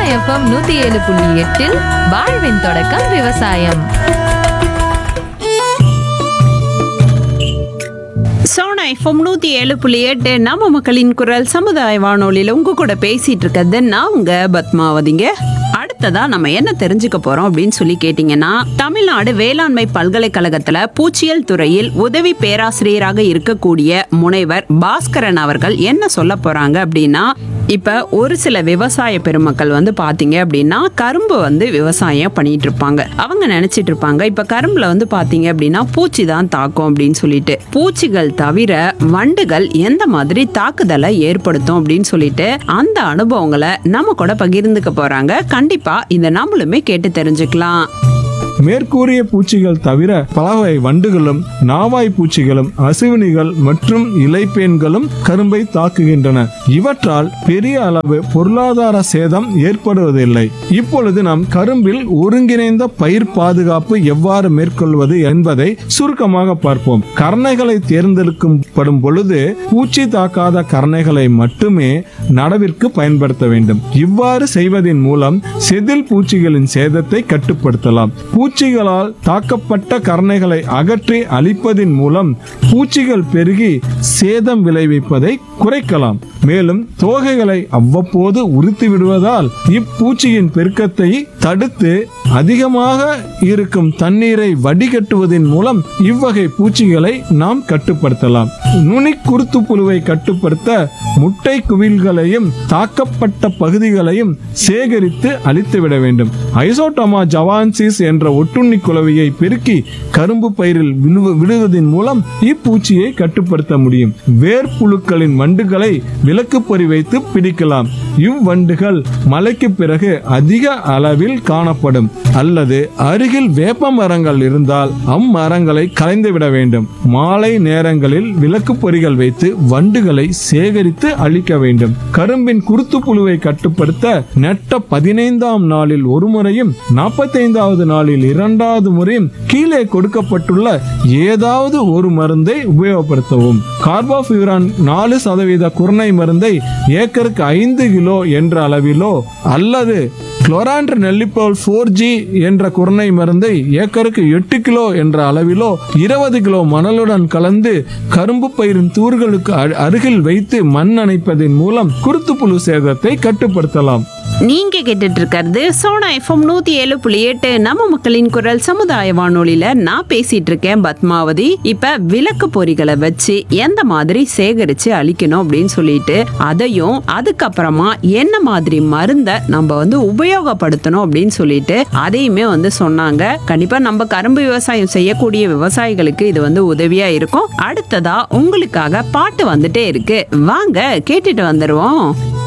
FM நூத்தி ஏழு புள்ளி எட்டில் வாழ்வின் தொடக்கம் விவசாயம் சோனா எஃப்எம் நூற்றி ஏழு புள்ளி எட்டு நம்ம மக்களின் குரல் சமுதாய வானொலியில் உங்க கூட பேசிட்டு இருக்கிறது நான் உங்க பத்மாவதிங்க அடுத்ததா நம்ம என்ன தெரிஞ்சுக்க போறோம் அப்படின்னு சொல்லி கேட்டீங்கன்னா தமிழ்நாடு வேளாண்மை பல்கலைக்கழகத்துல பூச்சியல் துறையில் உதவி பேராசிரியராக இருக்கக்கூடிய முனைவர் பாஸ்கரன் அவர்கள் என்ன சொல்ல போறாங்க அப்படின்னா இப்ப ஒரு சில விவசாய பெருமக்கள் வந்து பாத்தீங்க அப்படின்னா கரும்பு வந்து விவசாயம் பண்ணிட்டு இருப்பாங்க அவங்க நினைச்சிட்டு இருப்பாங்க இப்ப கரும்புல வந்து பாத்தீங்க அப்படின்னா பூச்சி தான் தாக்கும் அப்படின்னு சொல்லிட்டு பூச்சிகள் தவிர வண்டுகள் எந்த மாதிரி தாக்குதலை ஏற்படுத்தும் அப்படின்னு சொல்லிட்டு அந்த அனுபவங்களை நம்ம கூட பகிர்ந்துக்க போறாங்க கண்டிப்பா இதை நம்மளுமே கேட்டு தெரிஞ்சுக்கலாம் மேற்கூறிய பூச்சிகள் தவிர பலவகை வண்டுகளும் நாவாய் பூச்சிகளும் அசுவினிகள் மற்றும் இலைப்பேன்களும் கரும்பை தாக்குகின்றன இவற்றால் பெரிய அளவு பொருளாதார சேதம் ஏற்படுவதில்லை இப்பொழுது நாம் கரும்பில் ஒருங்கிணைந்த பயிர் பாதுகாப்பு எவ்வாறு மேற்கொள்வது என்பதை சுருக்கமாக பார்ப்போம் கர்ணைகளை தேர்ந்தெடுக்கும் படும் பொழுது பூச்சி தாக்காத கர்ணைகளை மட்டுமே நடவிற்கு பயன்படுத்த வேண்டும் இவ்வாறு செய்வதன் மூலம் செதில் பூச்சிகளின் சேதத்தை கட்டுப்படுத்தலாம் பூச்சிகளால் தாக்கப்பட்ட கர்ணைகளை அகற்றி அழிப்பதின் மூலம் பூச்சிகள் பெருகி சேதம் விளைவிப்பதை குறைக்கலாம் மேலும் தோகைகளை அவ்வப்போது உரித்து விடுவதால் இப்பூச்சியின் பெருக்கத்தை தடுத்து அதிகமாக இருக்கும் தண்ணீரை வடிகட்டுவதன் மூலம் இவ்வகை பூச்சிகளை நாம் கட்டுப்படுத்தலாம் நுனி குருத்து புழுவை கட்டுப்படுத்த முட்டை குவில்களையும் தாக்கப்பட்ட பகுதிகளையும் சேகரித்து அழித்துவிட வேண்டும் ஐசோட்டோமா ஜவான்சிஸ் என்ற ஒட்டுண்ணி குளவியை பெருக்கி கரும்பு பயிரில் விழுவ- விடுவதன் மூலம் இப்பூச்சியை கட்டுப்படுத்த முடியும் வேர்ப்புழுக்களின் வண்டுகளை விளக்கு பொறி வைத்து பிடிக்கலாம் இவ்வண்டுகள் மழைக்கு பிறகு அதிக அளவில் காணப்படும் அல்லது அருகில் வேப்ப மரங்கள் இருந்தால் அம்மரங்களை கலைந்து விட வேண்டும் மாலை நேரங்களில் விளக்கு பொறிகள் வைத்து வண்டுகளை சேகரித்து அழிக்க வேண்டும் கரும்பின் குருத்து புழுவை கட்டுப்படுத்த நெட்ட பதினைந்தாம் நாளில் ஒரு முறையும் நாற்பத்தைந்தாவது நாளில் இரண்டாவது முறையும் கீழே கொடுக்கப்பட்டுள்ள ஏதாவது ஒரு மருந்தை உபயோகப்படுத்தவும் கார்போஃபியூரான் நாலு சதவீத குருணை மருந்தை ஏக்கருக்கு ஐந்து கிலோ என்ற அளவிலோ அல்லது குளோரான்ட் நெல்லிப்போல் ஃபோர் ஜி என்ற குருணை மருந்தை ஏக்கருக்கு எட்டு கிலோ என்ற அளவிலோ இருபது கிலோ மணலுடன் கலந்து கரும்பு பயிரின் தூர்களுக்கு அ- அருகில் வைத்து மண் அணைப்பதன் மூலம் குருத்துப்புழு சேதத்தை கட்டுப்படுத்தலாம் நீங்க கேட்டுட்டு இருக்கிறது சோனா எஃப்எம் நூத்தி ஏழு புள்ளி எட்டு நம்ம மக்களின் குரல் சமுதாய வானொலியில நான் பேசிட்டு இருக்கேன் பத்மாவதி இப்ப விளக்கு பொறிகளை வச்சு எந்த மாதிரி சேகரிச்சு அழிக்கணும் அப்படின்னு சொல்லிட்டு அதையும் அதுக்கப்புறமா என்ன மாதிரி மருந்தை நம்ம வந்து உபயோகப்படுத்தணும் அப்படின்னு சொல்லிட்டு அதையுமே வந்து சொன்னாங்க கண்டிப்பா நம்ம கரும்பு விவசாயம் செய்யக்கூடிய விவசாயிகளுக்கு இது வந்து உதவியா இருக்கும் அடுத்ததா உங்களுக்காக பாட்டு வந்துட்டே இருக்கு வாங்க கேட்டுட்டு வந்துருவோம்